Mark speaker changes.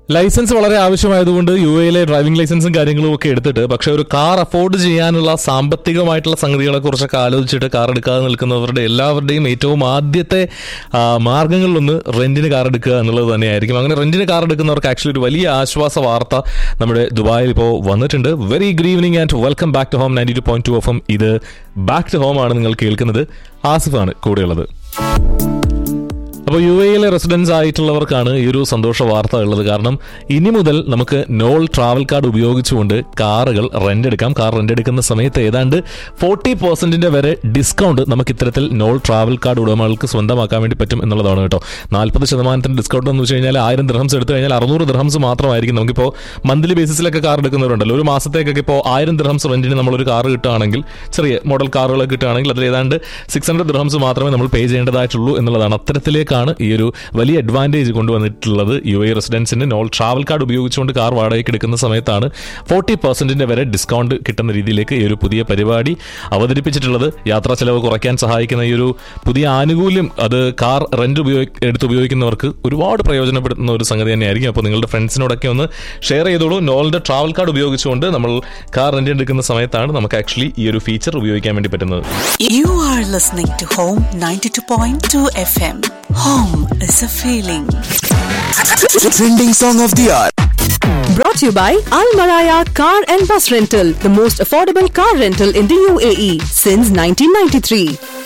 Speaker 1: Licence വളരെ ആവശ്യമായതുകൊണ്ട് U എയിലെ driving ലൈസൻസും കാര്യങ്ങളും ഒക്കെ എടുത്തിട്ട് പക്ഷെ ഒരു കാർ അഫോർഡ് ചെയ്യാനുള്ള സാമ്പത്തികമായിട്ടുള്ള സംഗതികളെ കുറിച്ചൊക്കെ ആലോചിച്ചിട്ട് കാർ എടുക്കാതെ നിൽക്കുന്നവരുടെ എല്ലാവരുടെയും ഏറ്റവും ആദ്യത്തെ ആ, മാർഗ്ഗങ്ങളിലൊന്ന് റെന്റിന് കാർ എടുക്കുക എന്നുള്ളത് തന്നെയായിരിക്കും അങ്ങനെ റെന്റിന് കാർ എടുക്കുന്നവർക്ക് ആക്ച്വലി ഒരു വലിയ ആശ്വാസ വാർത്ത നമ്മുടെ ദുബായിൽ ഇപ്പോൾ വന്നിട്ടുണ്ട് very good evening and welcome back to home ninety two point two F M ഇത് ബാക്ക് ടു ഹോം ആണ് നിങ്ങൾ കേൾക്കുന്നത് ആസിഫാണ് കൂടെയുള്ളത് അപ്പോൾ യു എയിലെ റെസിഡൻസ് ആയിട്ടുള്ളവർക്കാണ് ഈ ഒരു സന്തോഷ വാർത്ത ഉള്ളത് കാരണം ഇനി മുതൽ നമുക്ക് നോൾ ട്രാവൽ കാർഡ് ഉപയോഗിച്ചുകൊണ്ട് കാറുകൾ റെന്റ് എടുക്കാം കാർ റെന്റ് എടുക്കുന്ന സമയത്ത് ഏതാണ്ട് ഫോർട്ടി പെർസെന്റിന്റെ വരെ ഡിസ്കൗണ്ട് നമുക്ക് ഇത്തരത്തിൽ നോൾ ട്രാവൽ കാർഡ് ഉടമകൾക്ക് സ്വന്തമാക്കാൻ വേണ്ടി പറ്റും എന്നുള്ളതാണ് കേട്ടോ നാൽപ്പത് ശതമാനത്തിന്റെ ഡിസ്കൗണ്ട് എന്ന് വെച്ച് കഴിഞ്ഞാൽ ആയിരം ദിർഹംസ് എടുത്തു കഴിഞ്ഞാൽ അറുന്നൂറ് ദിർഹംസ് മാത്രമായിരിക്കും നമുക്കിപ്പോൾ മന്ത്ലി ബേസിസിലൊക്കെ കാർ എടുക്കുന്നവരുണ്ടല്ലോ ഒരു മാസത്തേക്കൊക്കെ ഇപ്പോൾ ആയിരം ദിർഹംസ് റെന്റിന് നമ്മളൊരു കാർ കിട്ടുകയാണെങ്കിൽ ചെറിയ മോഡൽ കാറുകളൊക്കെ കിട്ടുകയാണെങ്കിൽ അതിൽ ഏതാണ്ട് സിക്സ് ഹൺഡ്രഡ് ദിർഹംസ് മാത്രമേ നമ്മൾ പേ ചെയ്യേണ്ടതായിട്ടുള്ളൂ എന്നുള്ളതാണ് അത്തരത്തിലേക്കാണ് ഈ ഒരു വലിയ അഡ്വാൻറ്റേജ് കൊണ്ടുവന്നിട്ടുള്ളത് യു എ റെസിഡൻസിന് നോൾ ട്രാവൽ കാർഡ് ഉപയോഗിച്ചുകൊണ്ട് കാർ വാടകയ്ക്ക് എടുക്കുന്ന സമയത്താണ് ഫോർട്ടി പെർസെന്റിന്റെ വരെ ഡിസ്കൗണ്ട് കിട്ടുന്ന രീതിയിലേക്ക് ഈ ഒരു പുതിയ പരിപാടി അവതരിപ്പിച്ചിട്ടുള്ളത് യാത്രാ ചെലവ് കുറയ്ക്കാൻ സഹായിക്കുന്ന ഈ ഒരു പുതിയ ആനുകൂല്യം അത് കാർ റെന്റ് ഉപയോഗി എടുത്ത് ഉപയോഗിക്കുന്നവർക്ക് ഒരുപാട് പ്രയോജനപ്പെടുത്തുന്ന ഒരു സംഗതി തന്നെയായിരിക്കും അപ്പോൾ നിങ്ങളുടെ ഫ്രണ്ട്സിനോടൊക്കെ ഒന്ന് ഷെയർ ചെയ്തോളൂ നോളിന്റെ ട്രാവൽ കാർഡ് ഉപയോഗിച്ചുകൊണ്ട് നമ്മൾ കാർ റെന്റ് എടുക്കുന്ന സമയത്താണ് നമുക്ക് ആക്ച്വലി ഈ ഒരു ഫീച്ചർ ഉപയോഗിക്കാൻ വേണ്ടി പറ്റുന്നത്
Speaker 2: You are listening to Home 92.2 FM. Home is a feeling.
Speaker 3: Trending song of the hour.
Speaker 4: Brought to you by Al Maraya Car and Bus Rental, the most affordable car rental in the UAE since 1993.